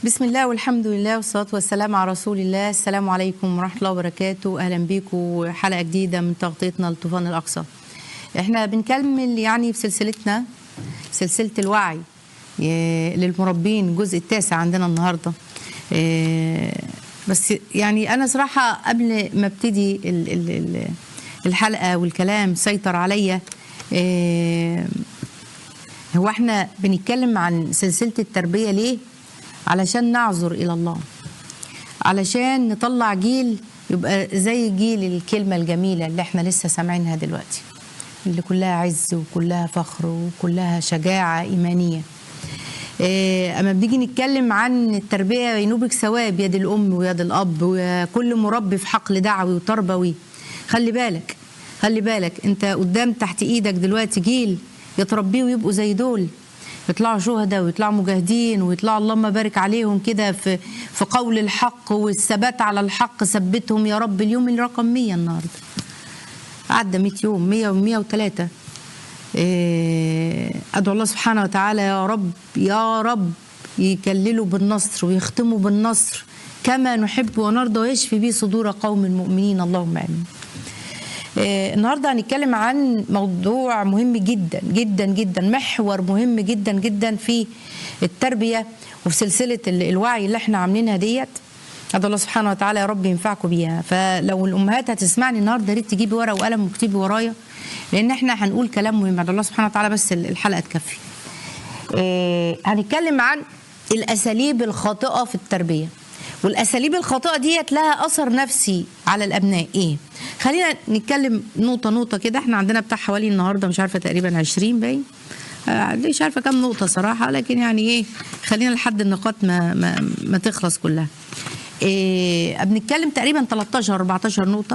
بسم الله والحمد لله والصلاة والسلام على رسول الله السلام عليكم ورحمة الله وبركاته أهلا بيكم حلقة جديدة من تغطيتنا لطوفان الأقصى احنا بنكمل يعني في سلسلتنا سلسلة الوعي ي- للمربين الجزء التاسع عندنا النهاردة إيه، بس يعني أنا صراحة قبل ما ابتدي ال- ال- ال- الحلقة والكلام سيطر عليا إيه، هو احنا بنتكلم عن سلسلة التربية ليه؟ علشان نعذر إلى الله علشان نطلع جيل يبقى زي جيل الكلمة الجميلة اللي احنا لسه سامعينها دلوقتي اللي كلها عز وكلها فخر وكلها شجاعة إيمانية إيه، اما بنيجي نتكلم عن التربيه ينوبك ثواب يد الام ويد الاب وكل مربي في حقل دعوي وتربوي خلي بالك خلي بالك انت قدام تحت ايدك دلوقتي جيل يتربيه ويبقوا زي دول يطلعوا شهداء ويطلعوا مجاهدين ويطلعوا اللهم بارك عليهم كده في في قول الحق والثبات على الحق ثبتهم يا رب اليوم الرقم 100 النهارده عدى 100 يوم 100 و 103 إيه، ادعو الله سبحانه وتعالى يا رب يا رب يكللوا بالنصر ويختموا بالنصر كما نحب ونرضى ويشفي به صدور قوم المؤمنين اللهم امين. إيه، النهارده هنتكلم عن موضوع مهم جدا جدا جدا محور مهم جدا جدا في التربيه وفي سلسله ال- الوعي اللي احنا عاملينها ديت ادعو الله سبحانه وتعالى يا رب ينفعكم بيها فلو الامهات هتسمعني النهارده يا ريت تجيبي ورقه وقلم واكتبي ورايا لان احنا هنقول كلام مهم ادعو الله سبحانه وتعالى بس الحلقه تكفي إيه، هنتكلم عن الاساليب الخاطئه في التربيه والاساليب الخاطئه ديت لها اثر نفسي على الابناء ايه خلينا نتكلم نقطه نقطه كده احنا عندنا بتاع حوالي النهارده مش عارفه تقريبا 20 باين آه، مش عارفه كام نقطه صراحه لكن يعني ايه خلينا لحد النقاط ما ما, ما تخلص كلها إيه بنتكلم تقريبا 13 14 نقطه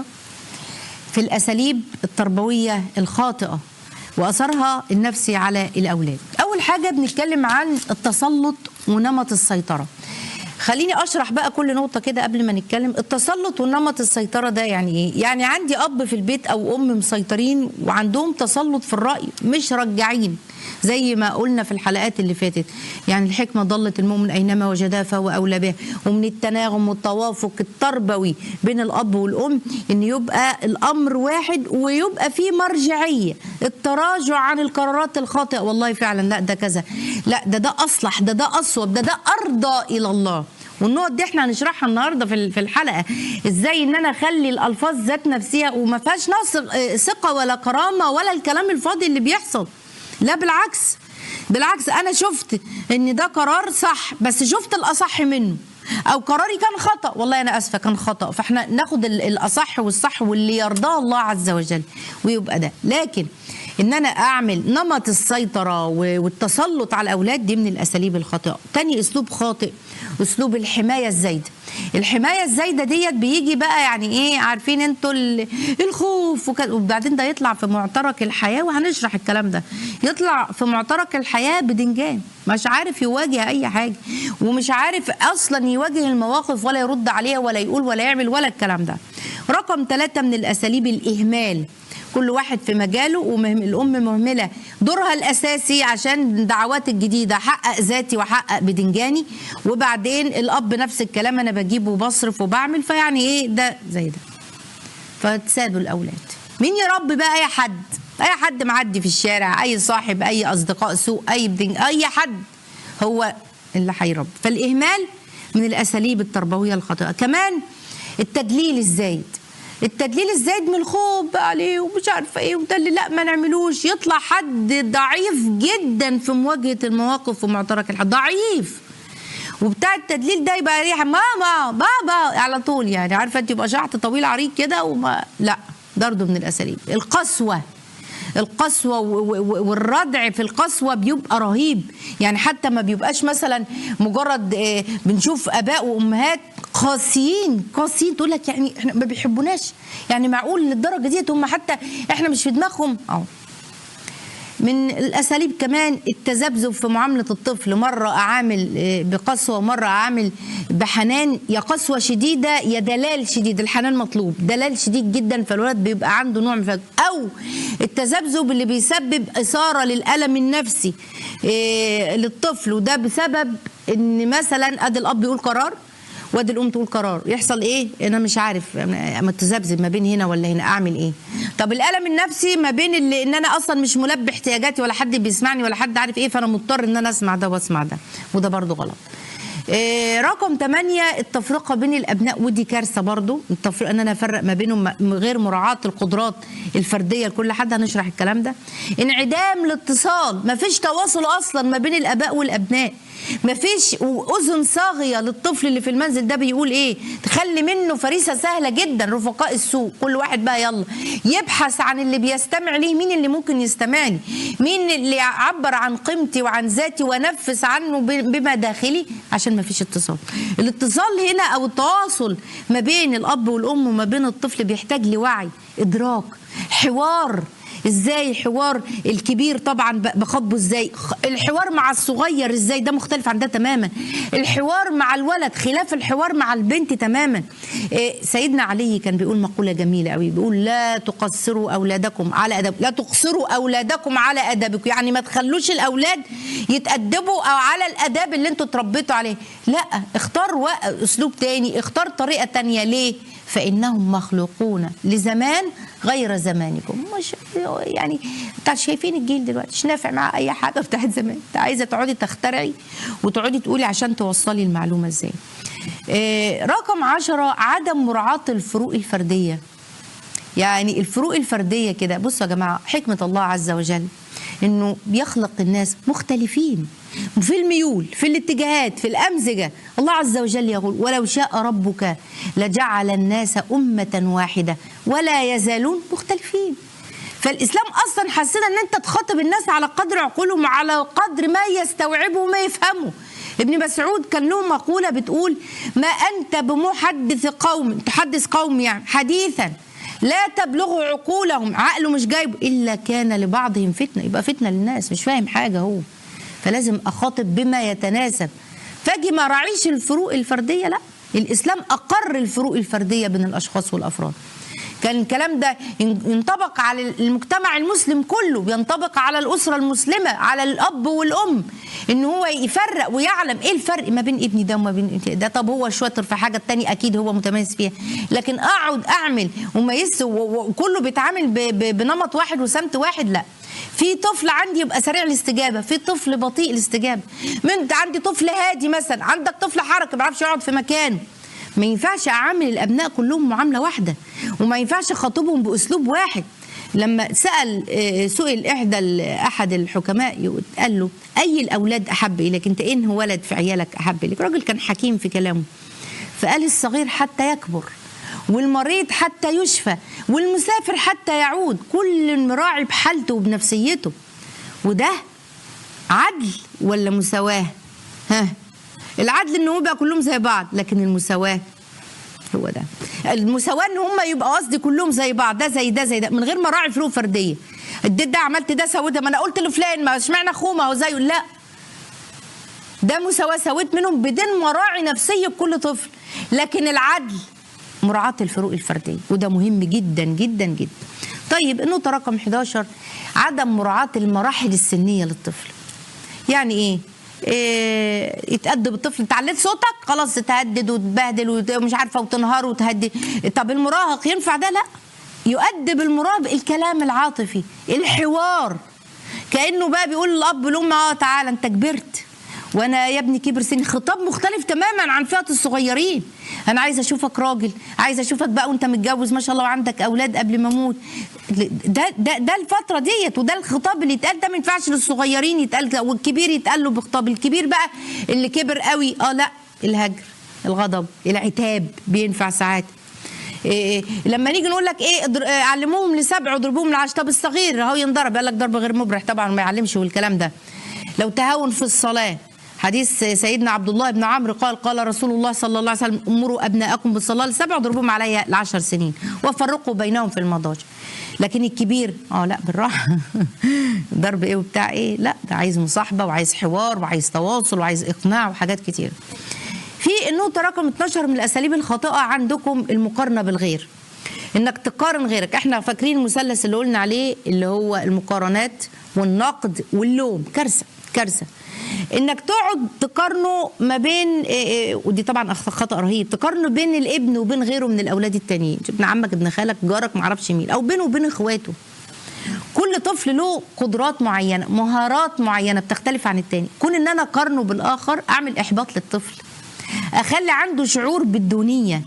في الاساليب التربويه الخاطئه واثرها النفسي على الاولاد. اول حاجه بنتكلم عن التسلط ونمط السيطره. خليني اشرح بقى كل نقطه كده قبل ما نتكلم التسلط ونمط السيطره ده يعني ايه يعني عندي اب في البيت او ام مسيطرين وعندهم تسلط في الراي مش رجعين زي ما قلنا في الحلقات اللي فاتت يعني الحكمه ضلت المؤمن اينما وجدها فهو اولى بها ومن التناغم والتوافق التربوي بين الاب والام ان يبقى الامر واحد ويبقى في مرجعيه التراجع عن القرارات الخاطئه والله فعلا لا ده كذا لا ده ده اصلح ده ده اصوب ده ده ارضى الى الله والنقط دي احنا هنشرحها النهارده في في الحلقه ازاي ان انا اخلي الالفاظ ذات نفسها وما فيهاش نقص اه، ثقه ولا كرامه ولا الكلام الفاضي اللي بيحصل لا بالعكس بالعكس انا شفت ان ده قرار صح بس شفت الاصح منه او قراري كان خطا والله انا اسفه كان خطا فاحنا ناخد ال- الاصح والصح واللي يرضاه الله عز وجل ويبقى ده لكن ان انا اعمل نمط السيطره و- والتسلط على الاولاد دي من الاساليب الخاطئه تاني اسلوب خاطئ اسلوب الحمايه الزايده الحمايه الزايده ديت بيجي بقى يعني ايه عارفين انتوا ال- الخوف وك- وبعدين ده يطلع في معترك الحياه وهنشرح الكلام ده يطلع في معترك الحياه بدنجان مش عارف يواجه اي حاجه ومش عارف اصلا يواجه المواقف ولا يرد عليها ولا يقول ولا يعمل ولا الكلام ده رقم ثلاثة من الاساليب الاهمال كل واحد في مجاله والام مهمله دورها الاساسي عشان الدعوات الجديده احقق ذاتي واحقق بدنجاني وبعدين الاب نفس الكلام انا بجيب وبصرف وبعمل فيعني ايه ده زي ده فتسابوا الاولاد مين يربي بقى اي حد اي حد معدي في الشارع اي صاحب اي اصدقاء سوء اي بدنج اي حد هو اللي هيربي فالاهمال من الاساليب التربويه الخاطئه كمان التدليل الزايد التدليل الزايد من الخوف عليه ومش عارفه ايه وده اللي لا ما نعملوش يطلع حد ضعيف جدا في مواجهه المواقف ومعترك الحد ضعيف وبتاع التدليل ده يبقى ريحه ماما بابا على طول يعني عارفه انت يبقى شعط طويل عريض كده وما لا برضه من الاساليب القسوه القسوة و- و- والردع في القسوة بيبقى رهيب يعني حتى ما بيبقاش مثلا مجرد آه، بنشوف آباء وأمهات قاسيين قاسيين تقول لك يعني احنا ما بيحبوناش يعني معقول للدرجة ديت هم حتى احنا مش في دماغهم اه من الاساليب كمان التذبذب في معامله الطفل مره اعامل آه، بقسوه ومره اعامل بحنان يا قسوه شديده يا دلال شديد الحنان مطلوب دلال شديد جدا فالولد بيبقى عنده نوع من الفجر. او التذبذب اللي بيسبب اثاره للالم النفسي آه، للطفل وده بسبب ان مثلا ادي الاب يقول قرار وادي الام تقول قرار يحصل ايه انا مش عارف انا متذبذب ما بين هنا ولا هنا اعمل ايه طب الالم النفسي ما بين اللي ان انا اصلا مش ملبي احتياجاتي ولا حد بيسمعني ولا حد عارف ايه فانا مضطر ان انا اسمع ده واسمع ده وده برضو غلط إيه رقم 8 التفرقه بين الابناء ودي كارثه برضو التفرقه ان انا افرق ما بينهم م- غير مراعاه القدرات الفرديه لكل حد هنشرح الكلام ده انعدام الاتصال ما فيش تواصل اصلا ما بين الاباء والابناء ما فيش اذن صاغيه للطفل اللي في المنزل ده بيقول ايه تخلي منه فريسه سهله جدا رفقاء السوق كل واحد بقى يلا يبحث عن اللي بيستمع ليه مين اللي ممكن يستمع لي مين اللي يعبر عن قيمتي وعن ذاتي وانفس عنه ب- بما داخلي عشان ما فيش اتصال الاتصال هنا او التواصل ما بين الاب والام وما بين الطفل بيحتاج لوعي ادراك حوار ازاي الحوار الكبير طبعا ب- بخاطبه ازاي خ- الحوار مع الصغير ازاي ده مختلف عن ده تماما الحوار مع الولد خلاف الحوار مع البنت تماما إيه، سيدنا علي كان بيقول مقولة جميلة قوي بيقول لا تقصروا أولادكم على أدب لا تقصروا أولادكم على أدبكم يعني ما تخلوش الأولاد يتأدبوا أو على الأداب اللي انتوا اتربيتوا عليه لا اختار وق- أسلوب تاني اختار طريقة تانية ليه فإنهم مخلوقون لزمان غير زمانكم مش يعني انتوا شايفين الجيل دلوقتي مش نافع معاه اي حاجه بتاعت زمان انت عايزه تقعدي تخترعي وتقعدي تقولي عشان توصلي المعلومه ازاي آه، رقم عشرة عدم مراعاة الفروق الفردية يعني الفروق الفردية كده بصوا يا جماعة حكمة الله عز وجل انه بيخلق الناس مختلفين في الميول في الاتجاهات في الأمزجة الله عز وجل يقول ولو شاء ربك لجعل الناس أمة واحدة ولا يزالون مختلفين فالإسلام أصلا حسنا أن أنت تخاطب الناس على قدر عقولهم وعلى قدر ما يستوعبوا وما يفهموا ابن مسعود كان له مقولة بتقول ما أنت بمحدث قوم تحدث قوم يعني حديثا لا تبلغوا عقولهم عقله مش جايبه إلا كان لبعضهم فتنة يبقى فتنة للناس مش فاهم حاجة هو فلازم أخاطب بما يتناسب فاجي ما راعيش الفروق الفردية لا الإسلام أقر الفروق الفردية بين الأشخاص والأفراد كان الكلام ده ينطبق على المجتمع المسلم كله بينطبق على الأسرة المسلمة على الأب والأم إن هو يفرق ويعلم إيه الفرق ما بين ابني ده وما بين ابني ده طب هو شاطر في حاجة التانية أكيد هو متميز فيها لكن أقعد أعمل وميز وكله بيتعامل ب- ب- بنمط واحد وسمت واحد لا في طفل عندي يبقى سريع الاستجابه في طفل بطيء الاستجابه من عندي طفل هادي مثلا عندك طفل حركه ما بيعرفش يقعد في مكانه ما ينفعش اعامل الابناء كلهم معامله واحده وما ينفعش اخاطبهم باسلوب واحد لما سال آه، سئل احدى ال- احد الحكماء يقول- قال له اي الاولاد احب اليك انت انه ولد في عيالك احب اليك راجل كان حكيم في كلامه فقال الصغير حتى يكبر والمريض حتى يشفى والمسافر حتى يعود كل مراعي بحالته وبنفسيته وده عدل ولا مساواة ها العدل ان هم يبقى كلهم زي بعض لكن المساواة هو ده المساواة ان هم يبقى قصدي كلهم زي بعض ده زي ده زي ده من غير ما راعي فروق فردية اديت ده عملت ده سويت ده ما انا قلت لفلان ما اشمعنى اخوه ما هو زيه لا ده مساواة سويت منهم بدون مراعي نفسية بكل طفل لكن العدل مراعاة الفروق الفردية وده مهم جدا جدا جدا طيب النقطة رقم 11 عدم مراعاة المراحل السنية للطفل يعني ايه إيه يتأدب الطفل انت عليت صوتك خلاص تهدد وتبهدل وت- ومش عارفه وتنهار وتهدد طب المراهق ينفع ده لا يؤدب المراهق الكلام العاطفي الحوار كانه بقى بيقول للاب والام اه تعالى انت كبرت وانا يا ابني كبر سني خطاب مختلف تماما عن فئه الصغيرين انا عايزه اشوفك راجل عايزه اشوفك بقى وانت متجوز ما شاء الله وعندك اولاد قبل ما اموت ده ده ده الفتره ديت وده الخطاب اللي يتقال ده ما ينفعش للصغيرين يتقال والكبير يتقال له بخطاب الكبير بقى اللي كبر قوي اه لا الهجر الغضب العتاب بينفع ساعات إيه لما نيجي نقول لك ايه اضر- آه، علموهم لسبع واضربوهم لعشر طب الصغير اهو ينضرب قال لك ضرب غير مبرح طبعا ما يعلمش والكلام ده لو تهاون في الصلاه حديث سيدنا عبد الله بن عمرو قال قال رسول الله صلى الله عليه وسلم امروا ابناءكم بالصلاه لسبع واضربوهم عليها لعشر سنين وفرقوا بينهم في المضاجع لكن الكبير اه لا بالراحه ضرب ايه وبتاع ايه لا ده عايز مصاحبه وعايز حوار وعايز تواصل وعايز اقناع وحاجات كتير في النقطه رقم 12 من الاساليب الخاطئه عندكم المقارنه بالغير انك تقارن غيرك احنا فاكرين المثلث اللي قلنا عليه اللي هو المقارنات والنقد واللوم كارثه كارثه انك تقعد تقارنه ما بين إيه إيه ودي طبعا أخ- خطا رهيب تقارنه بين الابن وبين غيره من الاولاد التانيين ابن عمك ابن خالك جارك معرفش مين او بينه وبين اخواته كل طفل له قدرات معينه مهارات معينه بتختلف عن التاني كون ان انا اقارنه بالاخر اعمل احباط للطفل اخلي عنده شعور بالدونيه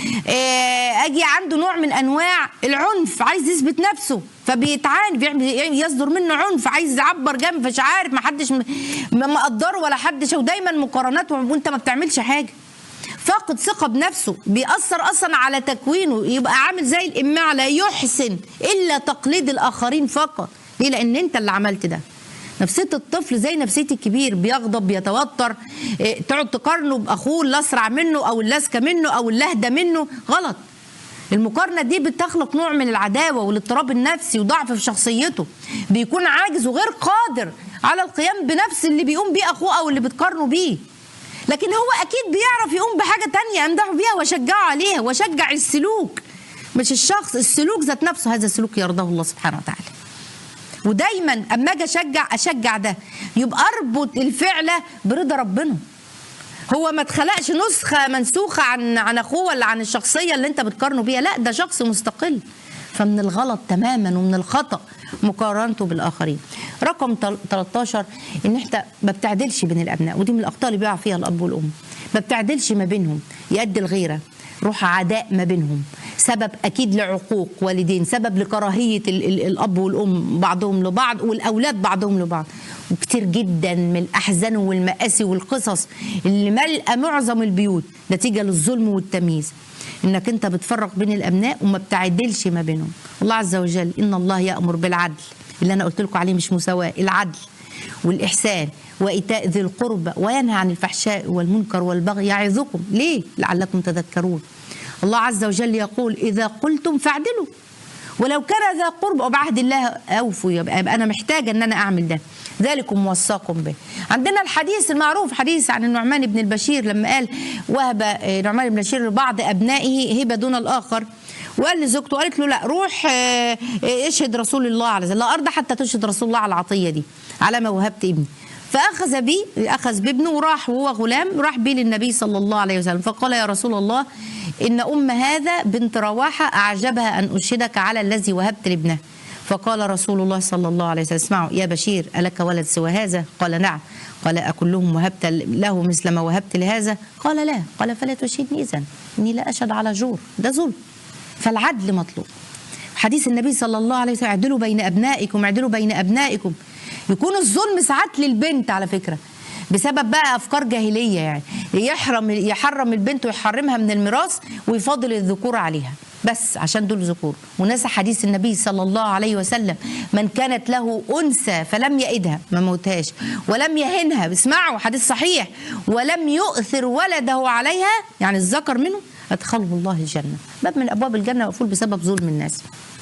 آه، اجي عنده نوع من انواع العنف عايز يثبت نفسه فبيتعاني بيعمل يعني يصدر منه عنف عايز يعبر جنب مش عارف ما حدش م- ما مقدره ولا حدش ودايما مقارنات وانت ما بتعملش حاجه فاقد ثقة بنفسه بيأثر أصلا على تكوينه يبقى عامل زي الإماع لا يحسن إلا تقليد الآخرين فقط ليه لأن أنت اللي عملت ده نفسية الطفل زي نفسية الكبير بيغضب بيتوتر إيه، تقعد تقارنه بأخوه اللي أسرع منه أو اللي أذكى منه أو اللي أهدى منه غلط المقارنة دي بتخلق نوع من العداوة والاضطراب النفسي وضعف في شخصيته بيكون عاجز وغير قادر على القيام بنفس اللي بيقوم بيه أخوه أو اللي بتقارنه بيه لكن هو أكيد بيعرف يقوم بحاجة تانية أمدحه بيها وأشجعه عليها وأشجع السلوك مش الشخص السلوك ذات نفسه هذا السلوك يرضاه الله سبحانه وتعالى ودايما اما اجي اشجع اشجع ده يبقى اربط الفعل برضا ربنا هو ما اتخلقش نسخه منسوخه عن عن اخوه ولا عن الشخصيه اللي انت بتقارنه بيها لا ده شخص مستقل فمن الغلط تماما ومن الخطا مقارنته بالاخرين رقم تل- 13 ان انت ما بتعدلش بين الابناء ودي من الاخطاء اللي بيقع فيها الاب والام ما بتعدلش ما بينهم يؤدي الغيره روح عداء ما بينهم سبب اكيد لعقوق والدين سبب لكراهيه ال ال الاب والام بعضهم لبعض والاولاد بعضهم لبعض وكتير جدا من الاحزان والمآسي والقصص اللي ملأ معظم البيوت نتيجه للظلم والتمييز انك انت بتفرق بين الابناء وما بتعدلش ما بينهم الله عز وجل ان الله يأمر بالعدل اللي انا قلت لكم عليه مش مساواه العدل والإحسان وإيتاء ذي القربى وينهى عن الفحشاء والمنكر والبغي يعظكم ليه؟ لعلكم تذكرون الله عز وجل يقول إذا قلتم فاعدلوا ولو كان ذا قرب وبعهد الله أوفوا يبقى يبقى أنا محتاجة أن أنا أعمل ده ذلكم وصاكم به عندنا الحديث المعروف حديث عن النعمان بن البشير لما قال وهب آه، نعمان بن البشير لبعض أبنائه هبة دون الآخر وقال لزوجته قالت له لا روح آه، آه، اشهد رسول الله على ذلك لا ارضى حتى تشهد رسول الله على العطيه دي على ما وهبت ابني فاخذ بي اخذ بابنه وراح وهو غلام راح بيه للنبي صلى الله عليه وسلم فقال يا رسول الله ان ام هذا بنت رواحه اعجبها ان اشهدك على الذي وهبت لابنه فقال رسول الله صلى الله عليه وسلم اسمعوا يا بشير ألك ولد سوى هذا قال نعم قال أكلهم وهبت له مثل ما وهبت لهذا قال لا قال فلا تشهدني إذن إني لا أشهد على جور ده ظلم فالعدل مطلوب حديث النبي صلى الله عليه وسلم اعدلوا بين ابنائكم اعدلوا بين ابنائكم يكون الظلم ساعات للبنت على فكره بسبب بقى افكار جاهليه يعني يحرم يحرم البنت ويحرمها من الميراث ويفضل الذكور عليها بس عشان دول ذكور ونسى حديث النبي صلى الله عليه وسلم من كانت له انثى فلم يئدها ما موتهاش ولم يهنها اسمعوا حديث صحيح ولم يؤثر ولده عليها يعني الذكر منه ادخله الله الجنه باب من ابواب الجنه مقفول بسبب ظلم الناس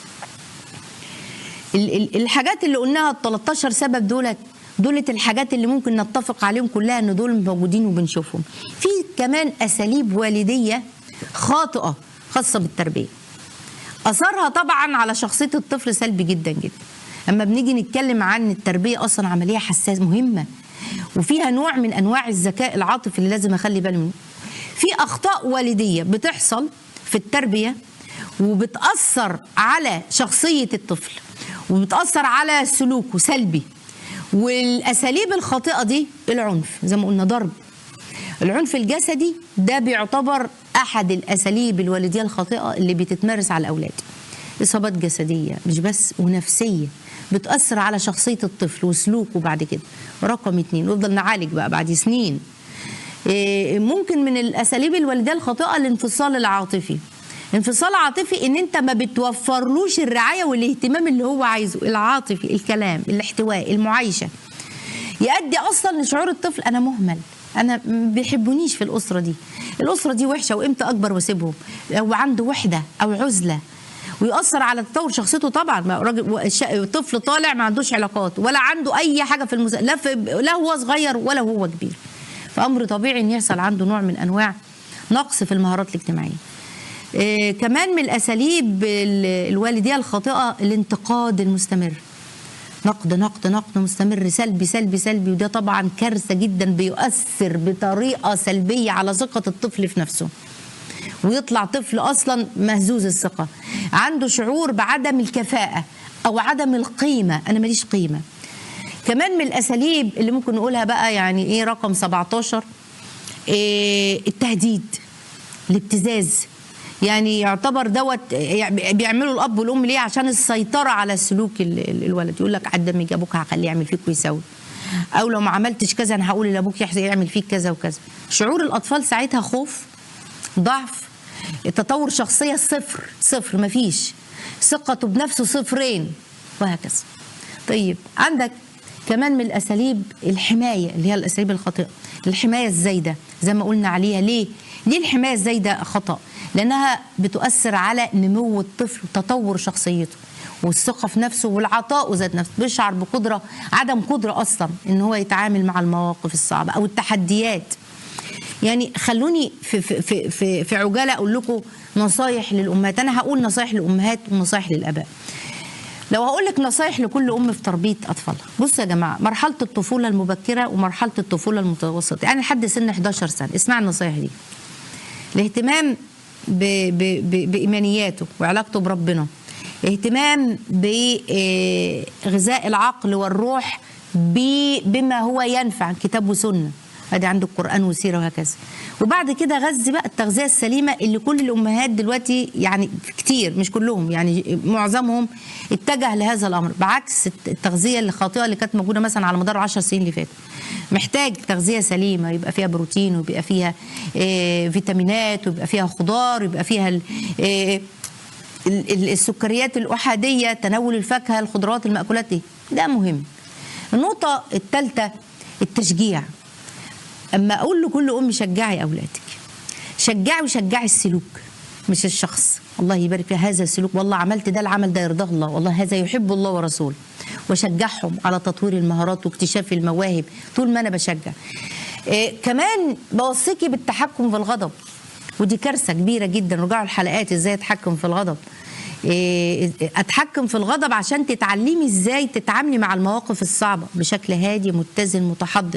ال- ال- الحاجات اللي قلناها ال 13 سبب دولت دولت الحاجات اللي ممكن نتفق عليهم كلها ان دول موجودين وبنشوفهم في كمان اساليب والديه خاطئه خاصه بالتربيه اثرها طبعا على شخصيه الطفل سلبي جدا جدا اما بنيجي نتكلم عن التربيه اصلا عمليه حساس مهمه وفيها نوع من انواع الذكاء العاطفي اللي لازم اخلي بالي منه في اخطاء والديه بتحصل في التربيه وبتاثر على شخصيه الطفل وبتاثر على سلوكه سلبي والاساليب الخاطئه دي العنف زي ما قلنا ضرب العنف الجسدي ده بيعتبر احد الاساليب الوالديه الخاطئه اللي بتتمارس على الاولاد اصابات جسديه مش بس ونفسيه بتاثر على شخصيه الطفل وسلوكه بعد كده رقم اتنين نفضل نعالج بقى بعد سنين إيه، ممكن من الاساليب الوالديه الخاطئه الانفصال العاطفي انفصال عاطفي ان انت ما بتوفرلوش الرعايه والاهتمام اللي هو عايزه العاطفي الكلام الاحتواء المعايشه يؤدي اصلا لشعور الطفل انا مهمل انا ما بيحبونيش في الاسره دي الاسره دي وحشه وامتى اكبر واسيبهم لو عنده وحده او عزله ويأثر على تطور شخصيته طبعا ما راجل الش- طفل طالع ما عندوش علاقات ولا عنده اي حاجه في المس... لا, في... لا هو صغير ولا هو كبير فامر طبيعي ان يحصل عنده نوع من انواع نقص في المهارات الاجتماعيه إيه كمان من الاساليب ال- الوالديه الخاطئه الانتقاد المستمر نقد نقد نقد مستمر سلبي سلبي سلبي وده طبعا كارثه جدا بيؤثر بطريقه سلبيه على ثقه الطفل في نفسه ويطلع طفل اصلا مهزوز الثقه عنده شعور بعدم الكفاءه او عدم القيمه انا ماليش قيمه كمان من الاساليب اللي ممكن نقولها بقى يعني ايه رقم 17 إيه التهديد الابتزاز يعني يعتبر دوت يعني بيعملوا الاب والام ليه عشان السيطره على سلوك ال- ال- الولد يقول لك عد يجي ابوك هخليه يعمل فيك ويسوي او لو ما عملتش كذا انا هقول لابوك يحصل يعمل فيك كذا وكذا شعور الاطفال ساعتها خوف ضعف تطور شخصيه صفر صفر مفيش ثقته بنفسه صفرين وهكذا طيب عندك كمان من الاساليب الحمايه اللي هي الاساليب الخاطئه الحمايه الزايده زي ما قلنا عليها ليه ليه الحمايه الزايده خطا لانها بتؤثر على نمو الطفل وتطور شخصيته والثقه في نفسه والعطاء ذات نفسه بيشعر بقدره عدم قدره اصلا ان هو يتعامل مع المواقف الصعبه او التحديات يعني خلوني في في في في, في عجاله اقول لكم نصايح للامهات انا هقول نصايح للامهات ونصايح للاباء لو هقول لك نصايح لكل ام في تربيه اطفالها بصوا يا جماعه مرحله الطفوله المبكره ومرحله الطفوله المتوسطه يعني لحد سن 11 سنه اسمع النصايح دي الاهتمام ب ب ب بايمانياته وعلاقته بربنا اهتمام بغذاء العقل والروح ب- بما هو ينفع كتاب وسنه ادي عندك قران وسيره وهكذا وبعد كده غذي بقى التغذيه السليمه اللي كل الامهات دلوقتي يعني كتير مش كلهم يعني معظمهم اتجه لهذا الامر بعكس التغذيه الخاطئه اللي كانت موجوده مثلا على مدار 10 سنين اللي فاتوا محتاج تغذيه سليمه يبقى فيها بروتين ويبقى فيها آه، فيتامينات ويبقى فيها خضار ويبقى فيها ال- آه، ال- ال- السكريات الأحادية تناول الفاكهة الخضروات المأكولات دي ده مهم النقطة الثالثة التشجيع أما أقول لكل أم شجعي أولادك شجعي وشجعي السلوك مش الشخص الله يبارك في هذا السلوك والله عملت ده العمل ده يرضاه الله والله هذا يحب الله ورسوله وشجعهم على تطوير المهارات واكتشاف المواهب طول ما أنا بشجع إيه كمان بوصيكي بالتحكم في الغضب ودي كارثه كبيره جدا رجعوا الحلقات ازاي اتحكم في الغضب إيه، اتحكم في الغضب عشان تتعلمي ازاي تتعاملي مع المواقف الصعبه بشكل هادي متزن متحضر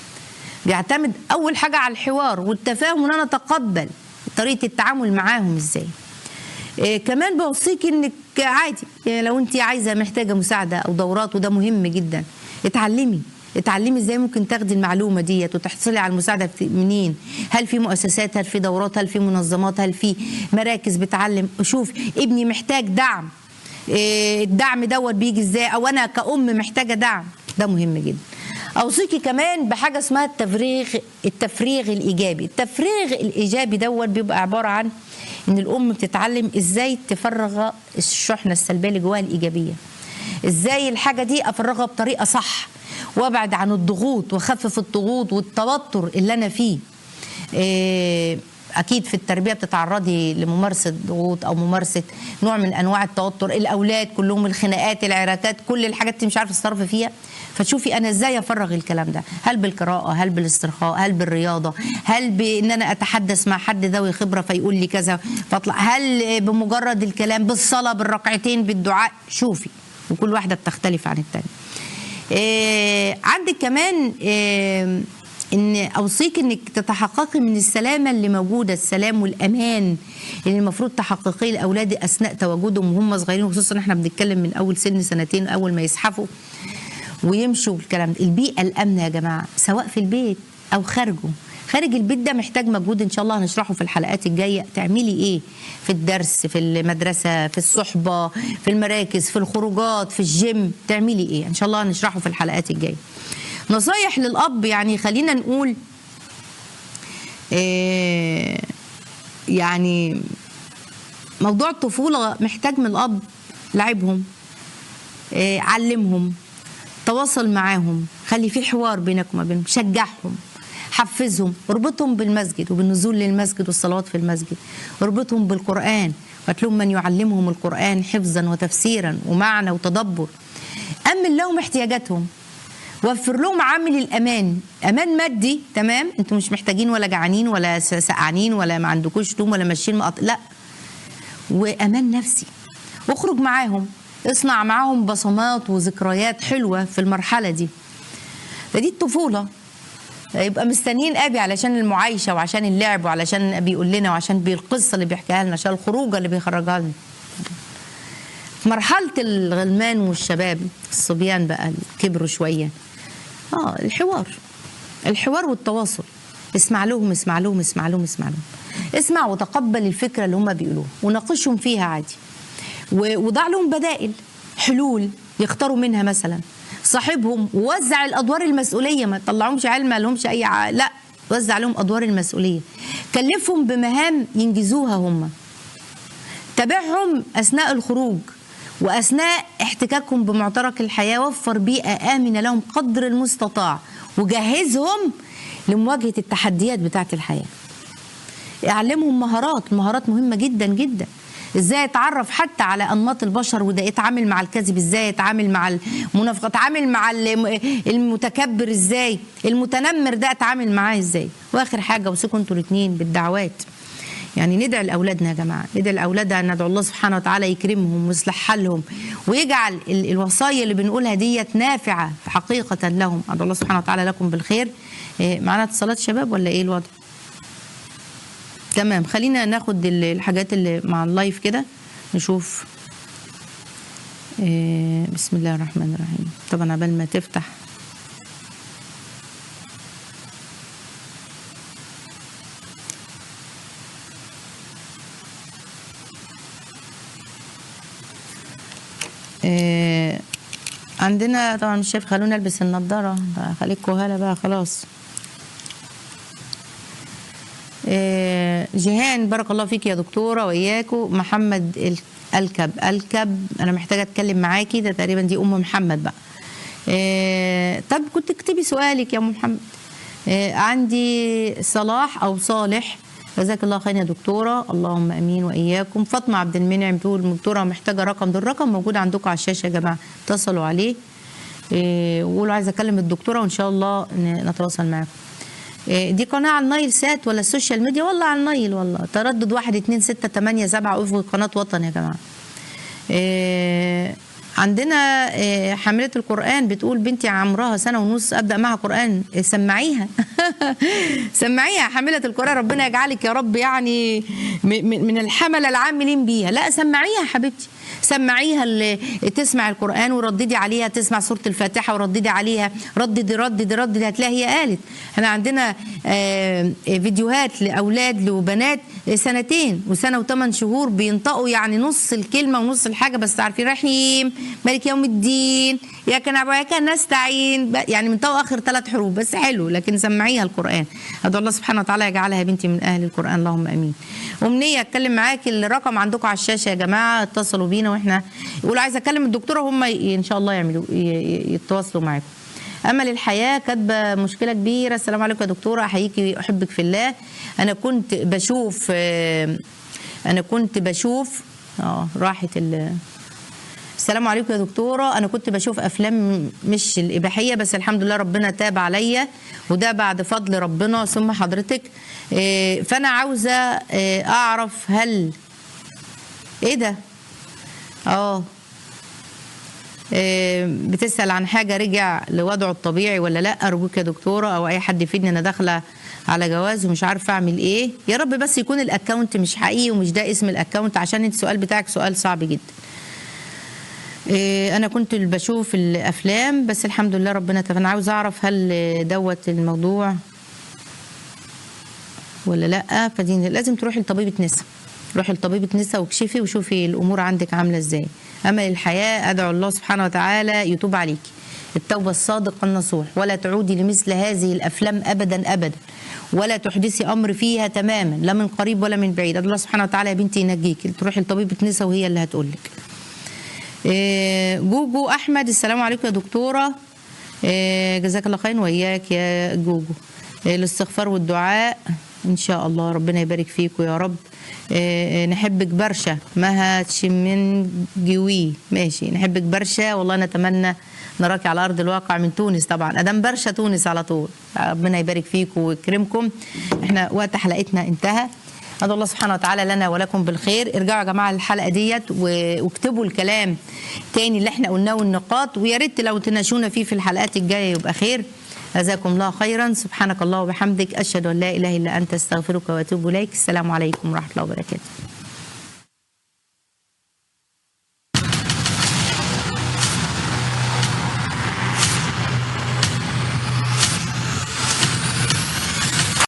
بيعتمد اول حاجه على الحوار والتفاهم وان انا اتقبل طريقه التعامل معاهم ازاي إيه كمان بوصيك انك عادي يعني لو انت عايزه محتاجه مساعده او دورات وده مهم جدا اتعلمي اتعلمي ازاي ممكن تاخدي المعلومه ديت وتحصلي على المساعده بت- منين هل في مؤسسات هل في دورات هل في منظمات هل في مراكز بتعلم شوف ابني محتاج دعم إيه الدعم دوت بيجي ازاي او انا كأم محتاجه دعم ده مهم جدا اوصيكي كمان بحاجه اسمها التفريغ التفريغ الايجابي التفريغ الايجابي دوت بيبقى عباره عن ان الام بتتعلم ازاي تفرغ الشحنه السلبيه اللي جواها الايجابيه ازاي الحاجه دي افرغها بطريقه صح وابعد عن الضغوط واخفف الضغوط والتوتر اللي انا فيه إيه، اكيد في التربيه بتتعرضي لممارسه ضغوط او ممارسه نوع من انواع التوتر الاولاد كلهم الخناقات العراكات كل الحاجات دي مش عارفه اتصرف فيها فتشوفي انا ازاي افرغ الكلام ده هل بالقراءه هل بالاسترخاء هل بالرياضه هل بان انا اتحدث مع حد ذوي خبره فيقول لي كذا فاطلع هل بمجرد الكلام بالصلاه بالركعتين بالدعاء شوفي وكل واحده بتختلف عن الثانيه إيه عندك كمان إيه ان اوصيك انك تتحققي من السلامه اللي موجوده السلام والامان اللي المفروض تحققيه لاولادي اثناء تواجدهم وهم صغيرين وخصوصا احنا بنتكلم من اول سن سنتين اول ما يزحفوا ويمشوا الكلام ده البيئه الامنه يا جماعه سواء في البيت او خارجه خارج البيت ده محتاج مجهود ان شاء الله هنشرحه في الحلقات الجايه تعملي ايه في الدرس في المدرسه في الصحبه في المراكز في الخروجات في الجيم تعملي ايه ان شاء الله هنشرحه في الحلقات الجايه نصايح للاب يعني خلينا نقول إيه يعني موضوع الطفوله محتاج من الاب لعبهم إيه علمهم تواصل معاهم خلي في حوار بينك وما بينهم شجعهم حفزهم اربطهم بالمسجد وبالنزول للمسجد والصلوات في المسجد اربطهم بالقرآن وهات لهم من يعلمهم القرآن حفظا وتفسيرا ومعنى وتدبر أمن لهم احتياجاتهم وفر لهم عامل الامان امان مادي تمام انتوا مش محتاجين ولا جعانين ولا س- سقعانين ولا ما عندكوش توم ولا ماشيين مقط لا وامان نفسي اخرج معاهم اصنع معاهم بصمات وذكريات حلوه في المرحله دي فدي الطفوله يبقى مستنيين ابي علشان المعايشه وعشان اللعب وعلشان بيقول لنا وعشان بالقصه اللي بيحكيها لنا عشان الخروجه اللي بيخرجها لنا في مرحله الغلمان والشباب الصبيان بقى اللي كبروا شويه اه الحوار الحوار والتواصل اسمع لهم اسمع لهم اسمع لهم اسمع لهم اسمع وتقبل الفكره اللي هم بيقولوها وناقشهم فيها عادي و- وضع لهم بدائل حلول يختاروا منها مثلا صاحبهم ووزع الادوار المسؤوليه ما تطلعهمش عيال ما لهمش اي ع... لا وزع لهم ادوار المسؤوليه كلفهم بمهام ينجزوها هم تابعهم اثناء الخروج واثناء احتكاكهم بمعترك الحياه وفر بيئه امنه لهم قدر المستطاع وجهزهم لمواجهه التحديات بتاعه الحياه اعلمهم مهارات المهارات مهمه جدا جدا ازاي يتعرف حتى على انماط البشر وده يتعامل مع الكذب ازاي يتعامل مع المنافقه يتعامل مع الم- المتكبر ازاي المتنمر ده اتعامل معاه ازاي واخر حاجه اوصيكم انتوا الاثنين بالدعوات يعني ندعي لاولادنا يا جماعه ندعي لاولادنا ان ندعو الله سبحانه وتعالى يكرمهم ويصلح حالهم ويجعل ال- الوصايا اللي بنقولها ديت نافعه حقيقه لهم ادعو الله سبحانه وتعالى لكم بالخير إيه، معانا اتصالات شباب ولا ايه الوضع تمام خلينا ناخد ال- الحاجات اللي مع اللايف كده نشوف إيه، بسم الله الرحمن الرحيم طبعا عبال ما تفتح إيه، عندنا طبعا مش شايف خلونا البس النضاره بقى خليك كهاله بقى خلاص آه، جيهان بارك الله فيك يا دكتوره واياكم محمد ال- الكب الكب انا محتاجه اتكلم معاكي ده تقريبا دي ام محمد بقى آه، طب كنت اكتبي سؤالك يا ام محمد آه، عندي صلاح او صالح جزاك الله خير يا دكتوره اللهم امين واياكم فاطمه عبد المنعم بتقول دكتوره محتاجه رقم ده الرقم موجود عندكم على الشاشه يا جماعه اتصلوا عليه إيه، وقولوا عايزه اكلم الدكتوره وان شاء الله ن- نتواصل معاكم إيه، دي قناه على النايل سات ولا السوشيال ميديا والله على النايل والله تردد واحد اتنين ستة تمانية سبعة افق قناه وطن يا جماعه إيه، عندنا إيه، حاملة القرآن بتقول بنتي عمرها سنة ونص أبدأ معها قرآن إيه، سمعيها سمعيها حاملة القرآن ربنا يجعلك يا رب يعني م- م- من الحملة العاملين بيها لا سمعيها يا حبيبتي سمعيها اللي تسمع القرآن ورددي عليها تسمع سورة الفاتحة ورددي عليها رددي رددي رددي هتلاقي هي قالت احنا عندنا آه، فيديوهات لأولاد وبنات سنتين وسنة وثمان شهور بينطقوا يعني نص الكلمة ونص الحاجة بس عارفين رحيم مالك يوم الدين يا كان أبو يا كان نستعين ب- يعني بينطقوا آخر ثلاث حروف بس حلو لكن سمعيها القرآن أدعو الله سبحانه وتعالى يجعلها يا بنتي من أهل القرآن اللهم آمين أمنية أتكلم معاكي الرقم عندكم على الشاشة يا جماعة اتصلوا بينا واحنا يقولوا عايزة أكلم الدكتورة هم ي- إن شاء الله يعملوا ي- ي- يتواصلوا معاكم امل الحياه كاتبه مشكله كبيره السلام عليكم يا دكتوره احييكي احبك في الله انا كنت بشوف آه، انا كنت بشوف اه راحت ال السلام عليكم يا دكتورة أنا كنت بشوف أفلام مش الإباحية بس الحمد لله ربنا تاب عليا وده بعد فضل ربنا ثم حضرتك إيه، فأنا عاوزة إيه، أعرف هل إيه ده؟ آه إيه، بتسأل عن حاجة رجع لوضعه الطبيعي ولا لا أرجوك يا دكتورة أو أي حد يفيدني أنا داخلة على جواز ومش عارفة أعمل إيه يا رب بس يكون الأكاونت مش حقيقي ومش ده اسم الأكاونت عشان السؤال بتاعك سؤال صعب جدا إيه، انا كنت اللي بشوف الافلام بس الحمد لله ربنا تاب انا عاوز اعرف هل دوت الموضوع ولا لا فدي لازم تروحي لطبيبه نساء روحي لطبيبه نساء واكشفي وشوفي الامور عندك عامله ازاي امل الحياه ادعو الله سبحانه وتعالى يتوب عليكي التوبه الصادق النصوح ولا تعودي لمثل هذه الافلام ابدا ابدا ولا تحدثي امر فيها تماما لا من قريب ولا من بعيد ادعو الله سبحانه وتعالى يا بنتي ينجيكي تروحي لطبيبه نساء وهي اللي هتقول لك إيه، جوجو احمد السلام عليكم يا دكتوره آه، جزاك الله خير وإياك يا جوجو آه، الاستغفار والدعاء إن شاء الله ربنا يبارك فيكم يا رب آه، آه، نحبك برشا مها تشمن جوي ماشي نحبك برشا والله نتمنى نراك على أرض الواقع من تونس طبعا أدم برشا تونس على طول ربنا يبارك فيكم ويكرمكم احنا وقت حلقتنا انتهى ادعو الله سبحانه وتعالى لنا ولكم بالخير ارجعوا يا جماعه للحلقه ديت و- واكتبوا الكلام تاني اللي احنا قلناه والنقاط ويا ريت لو تناقشونا فيه في الحلقات الجايه يبقى خير جزاكم الله خيرا سبحانك الله وبحمدك اشهد ان لا اله الا انت استغفرك واتوب اليك السلام عليكم ورحمه الله وبركاته